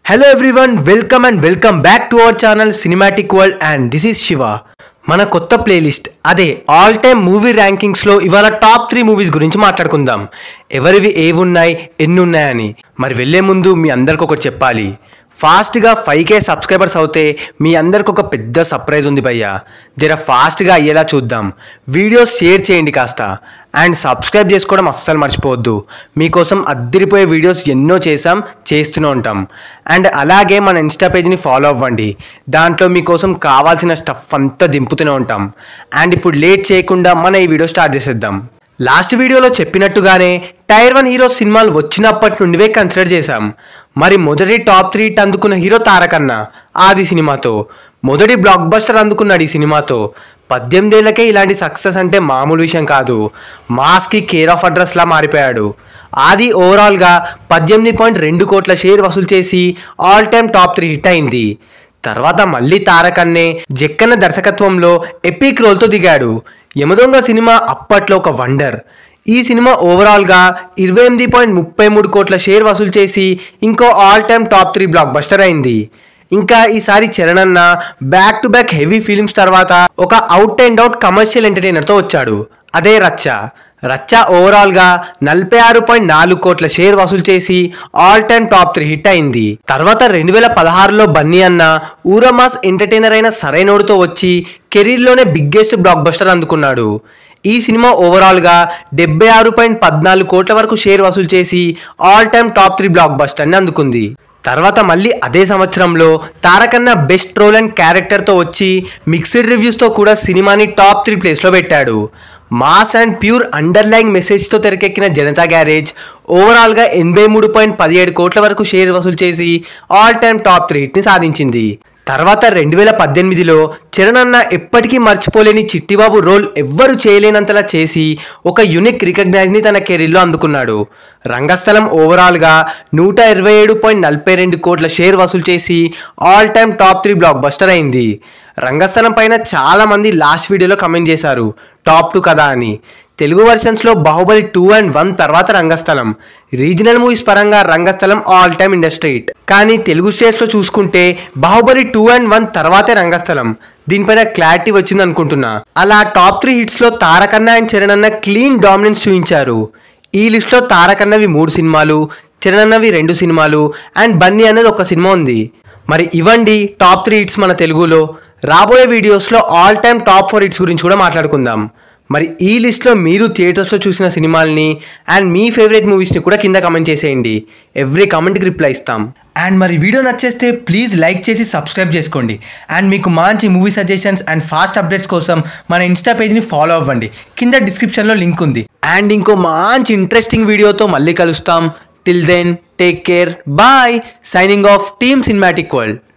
hello everyone welcome and welcome back to our channel cinematic world and this is Shiva మన కొత్త playlist అదే all time movie ర్యాంకింగ్స్లో ఇవాళ top three movies గురించి మాట్లాడుకుందాం ఎవరివి ఏవి ఉన్నాయి ఎన్ని ఉన్నాయని మరి వెళ్ళే ముందు మీ అందరికి ఒకటి చెప్పాలి ఫాస్ట్గా ఫైవ్ కే సబ్స్క్రైబర్స్ అవుతే మీ అందరికి ఒక పెద్ద సర్ప్రైజ్ ఉంది భయ్యా జర ఫాస్ట్గా అయ్యేలా చూద్దాం వీడియోస్ షేర్ చేయండి కాస్త అండ్ సబ్స్క్రైబ్ చేసుకోవడం అస్సలు మర్చిపోవద్దు మీకోసం అద్దరిపోయే వీడియోస్ ఎన్నో చేసాం చేస్తూనే ఉంటాం అండ్ అలాగే మన ఇన్స్టా పేజ్ని ఫాలో అవ్వండి దాంట్లో మీకోసం కావాల్సిన స్టఫ్ అంతా దింపుతూనే ఉంటాం అండ్ ఇప్పుడు లేట్ చేయకుండా మన ఈ వీడియో స్టార్ట్ చేసేద్దాం లాస్ట్ వీడియోలో చెప్పినట్టుగానే టైర్ వన్ హీరో సినిమాలు వచ్చినప్పటి నుండివే కన్సిడర్ చేశాం మరి మొదటి టాప్ త్రీ హిట్ అందుకున్న హీరో తారకన్న ఆది సినిమాతో మొదటి బ్లాక్ బస్టర్ అందుకున్నాడు ఈ సినిమాతో పద్దెనిమిదేళ్లకే ఇలాంటి సక్సెస్ అంటే మామూలు విషయం కాదు మాస్కి కేర్ ఆఫ్ అడ్రస్లా మారిపోయాడు ఆది ఓవరాల్గా పద్దెనిమిది పాయింట్ రెండు కోట్ల షేర్ వసూలు చేసి all time top three hit అయింది తర్వాత మళ్ళీ తారకన్నే జక్కన్న దర్శకత్వంలో ఎపిక్ రోల్తో దిగాడు యమదొంగ సినిమా అప్పట్లో ఒక వండర్ ఈ సినిమా ఓవరాల్గా ఇరవై ఎనిమిది పాయింట్ ముప్పై మూడు కోట్ల షేర్ వసూలు చేసి ఇంకో all time top three blockbuster అయింది ఇంకా ఈసారి చరణ్ అన్న back to back heavy films తర్వాత ఒక అవుట్ అండ్ అవుట్ కమర్షియల్ ఎంటర్టైనర్తో వచ్చాడు అదే రచ్చ రచ్చ ఓవరాల్గా నలభై ఆరు పాయింట్ నాలుగు కోట్ల షేర్ వసూలు చేసి all time top three hit అయింది తర్వాత రెండు వేల పదహారులో బన్నీ అన్న ఊరమాస్ ఎంటర్టైనర్ అయిన సరైనోడుతో వచ్చి కెరీర్లోనే బిగ్గెస్ట్ బ్లాక్ బస్టర్ అందుకున్నాడు ఈ సినిమా ఓవరాల్గా డెబ్బై ఆరు పాయింట్ పద్నాలుగు కోట్ల వరకు షేర్ వసూలు చేసి ఆల్ టైమ్ టాప్ త్రీ బ్లాక్ బస్టర్ని అందుకుంది తర్వాత మళ్ళీ అదే సంవత్సరంలో తారకన్న బెస్ట్ రోల్ అండ్ క్యారెక్టర్తో వచ్చి మిక్స్డ్ రివ్యూస్తో కూడా సినిమాని టాప్ త్రీ ప్లేస్లో పెట్టాడు మాస్ అండ్ ప్యూర్ అండర్లైన్ మెసేజ్తో తెరకెక్కిన జనతా గ్యారేజ్ ఓవరాల్గా ఎనభై మూడు పాయింట్ పదిహేడు కోట్ల వరకు షేర్ వసూలు చేసి ఆల్ టైమ్ టాప్ త్రీ హిట్ని సాధించింది తర్వాత రెండు వేల పద్దెనిమిదిలో చరణ్ అన్న ఎప్పటికీ మర్చిపోలేని చిట్టిబాబు రోల్ ఎవ్వరు చేయలేనంతలా చేసి ఒక యునిక్ రికగ్నైజ్ని తన కెరీర్లో అందుకున్నాడు రంగస్థలం ఓవరాల్గా నూట ఇరవై ఏడు పాయింట్ నలభై రెండు కోట్ల షేర్ వసూలు చేసి all time top three blockbuster అయింది రంగస్థలం పైన చాలామంది లాస్ట్ వీడియోలో కమెంట్ చేశారు టాప్ టూ కదా అని తెలుగు వర్షన్స్లో బాహుబలి టూ అండ్ వన్ తర్వాత రంగస్థలం రీజనల్ మూవీస్ పరంగా Rangasthalam all time industry hit కానీ తెలుగు స్టేట్స్లో చూసుకుంటే బాహుబలి టూ అండ్ వన్ తర్వాతే రంగస్థలం దీనిపైన క్లారిటీ వచ్చింది అనుకుంటున్నా అలా టాప్ త్రీ హిట్స్లో తారకన్న అండ్ చరణ్ అన్న క్లీన్ డామినెన్స్ చూపించారు ఈ లిస్ట్లో తారకన్నవి మూడు సినిమాలు చరణ్ అన్నవి రెండు సినిమాలు అండ్ బన్నీ అనేది ఒక సినిమా ఉంది మరి ఇవ్వండి టాప్ త్రీ హిట్స్ మన తెలుగులో రాబోయే వీడియోస్లో all time top four hits గురించి కూడా మాట్లాడుకుందాం మరి ఈ లిస్ట్లో మీరు థియేటర్స్లో చూసిన సినిమాల్ని అండ్ మీ ఫేవరెట్ మూవీస్ని కూడా కింద కమెంట్ చేసేయండి ఎవ్రీ కమెంట్కి రిప్లై ఇస్తాం అండ్ మరి వీడియో నచ్చేస్తే ప్లీజ్ లైక్ చేసి సబ్స్క్రైబ్ చేసుకోండి అండ్ మీకు మంచి movie suggestions and fast updates కోసం మన ఇన్స్టా పేజ్ని ఫాలో అవ్వండి కింద డిస్క్రిప్షన్లో లింక్ ఉంది అండ్ ఇంకో మంచి ఇంట్రెస్టింగ్ వీడియోతో మళ్ళీ కలుస్తాం till then take care bye signing off team cinematic world